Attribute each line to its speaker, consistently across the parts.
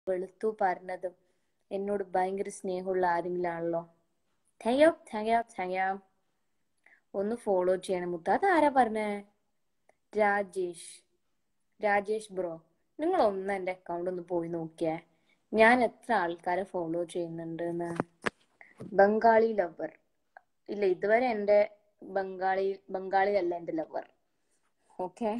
Speaker 1: വെളുത്തു പറഞ്ഞതും എന്നോട് ഭയങ്കര സ്നേഹമുള്ള ആരെങ്കിലും ആണല്ലോ thank you thank you thank you ഒന്ന് ഫോളോ ചെയ്യണം മുത്ത അതാരാ പറഞ്ഞേ രാജേഷ് രാജേഷ് ബ്രോ നിങ്ങൾ ഒന്ന് എൻ്റെ അക്കൗണ്ട് ഒന്ന് പോയി നോക്കിയേ ഞാൻ എത്ര ആൾക്കാരെ ഫോളോ ചെയ്യുന്നുണ്ട് എന്ന് ബംഗാളി ലവർ ഇല്ല ഇതുവരെ എൻ്റെ ബംഗാളി ബംഗാളി അല്ല എൻ്റെ ലവർ ഓക്കെ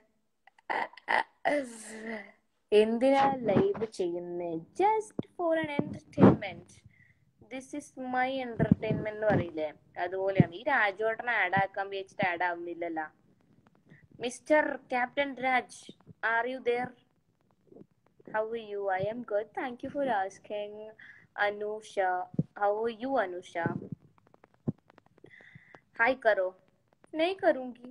Speaker 1: എന്തിനാ ലൈവ് ചെയ്യുന്നത് just for an entertainment this is my entertainment എന്ന് പറയില്ലേ അതുപോലെയാണ് ഈ രാജോട്ടനെ ആഡ് ആക്കാൻ വിചാരിച്ചിട്ട് ആഡ് ആവുന്നില്ലല്ലോ mister captain Raj are you there how are you I am good thank you for asking Anusha how are you Anusha hi കറോ നെയ് കറൂങ്കി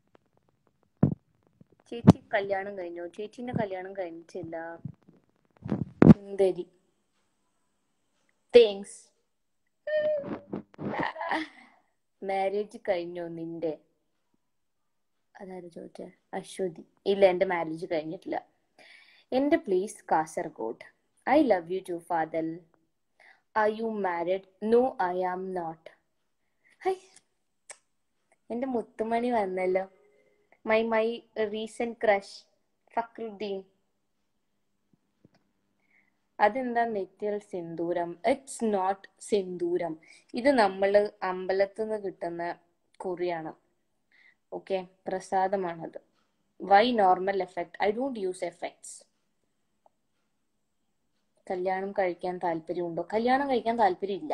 Speaker 1: ചേച്ചി കല്യാണം കഴിഞ്ഞോ ചേച്ചിന്റെ കല്യാണം കഴിഞ്ഞിട്ടില്ല സുന്ദരി താങ്ക്സ് മാരേജ് കഴിഞ്ഞോ നിന്റെ അതായത് ചോദിച്ചേ അശ്വതി ഇല്ല എന്റെ മാരേജ് കഴിഞ്ഞിട്ടില്ല എന്റെ place Kasaragod I love you too Fadal are you married no I am not hi എന്റെ മുത്തുമണി വന്നല്ലോ my my recent crush Fakruddin അതെന്താ നെറ്റിയൽ സിന്ദൂരം ഇറ്റ്സ് നോട്ട് സിന്ദൂരം ഇത് നമ്മൾ അമ്പലത്തിൽ നിന്ന് കിട്ടുന്ന കുറിയാണ് ഓക്കെ പ്രസാദമാണത് why normal effect I don't use effects കല്യാണം കഴിക്കാൻ താല്പര്യമുണ്ടോ കല്യാണം കഴിക്കാൻ താല്പര്യമില്ല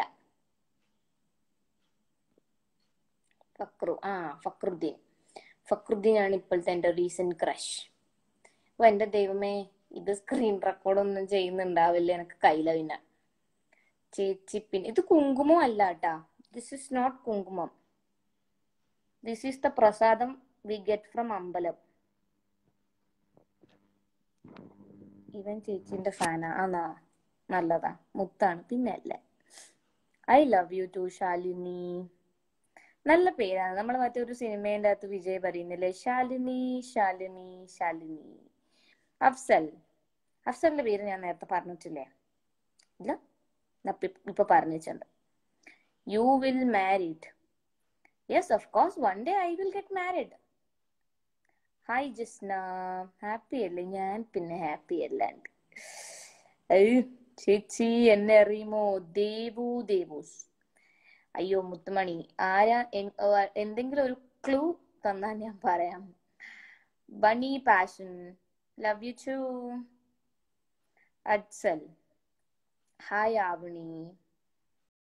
Speaker 1: ഫക്രു ആ ഫക്രുദ്ദീൻ ഫക്രുദ്ദീനാണ് ഇപ്പോഴത്തെ എൻ്റെ റീസെന്റ് ക്രഷ് അപ്പൊ എൻ്റെ ദൈവമേ ഇത് സ്ക്രീൻ റെക്കോർഡ് ഒന്നും ചെയ്യുന്നുണ്ടാവില്ല എനിക്ക് കയ്യില പിന്നെ ചേച്ചി പിന്നെ ഇത് കുങ്കുമം അല്ല കേട്ടാ this is not kumkumam this is the prasadam we get from ambalam ഇവൻ ചേച്ചിന്റെ ഫാനാ ആണോ നല്ലതാ മുത്താണ് പിന്നെ അല്ലേ I love you too Shalini നല്ല പേരാണ് നമ്മൾ മറ്റേ ഒരു സിനിമേന്റെ അകത്ത് വിജയ് പറയുന്നില്ലേ ശാലിനി ശാലിനി ശാലിനി അഫ്സൽ അഫ്സലിന്റെ പേര് ഞാൻ നേരത്തെ പറഞ്ഞിട്ടില്ലേ ഇല്ല ഇപ്പൊ പറഞ്ഞിട്ടുണ്ട് you will married yes of course one day I will get married hi Jisna happy അല്ലേ ഞാൻ പിന്നെ ഹാപ്പി അല്ലാണ്ട് ചേച്ചി എന്നെ അറിയുമോ ദേവു ദേവൂസ് അയ്യോ മുത്തുമണി ആരാ എന്തെങ്കിലും ഒരു ക്ലൂ തന്നാൽ ഞാൻ പറയാം bunny passion love you too അഡ്സൽ ഹായ് ആവണി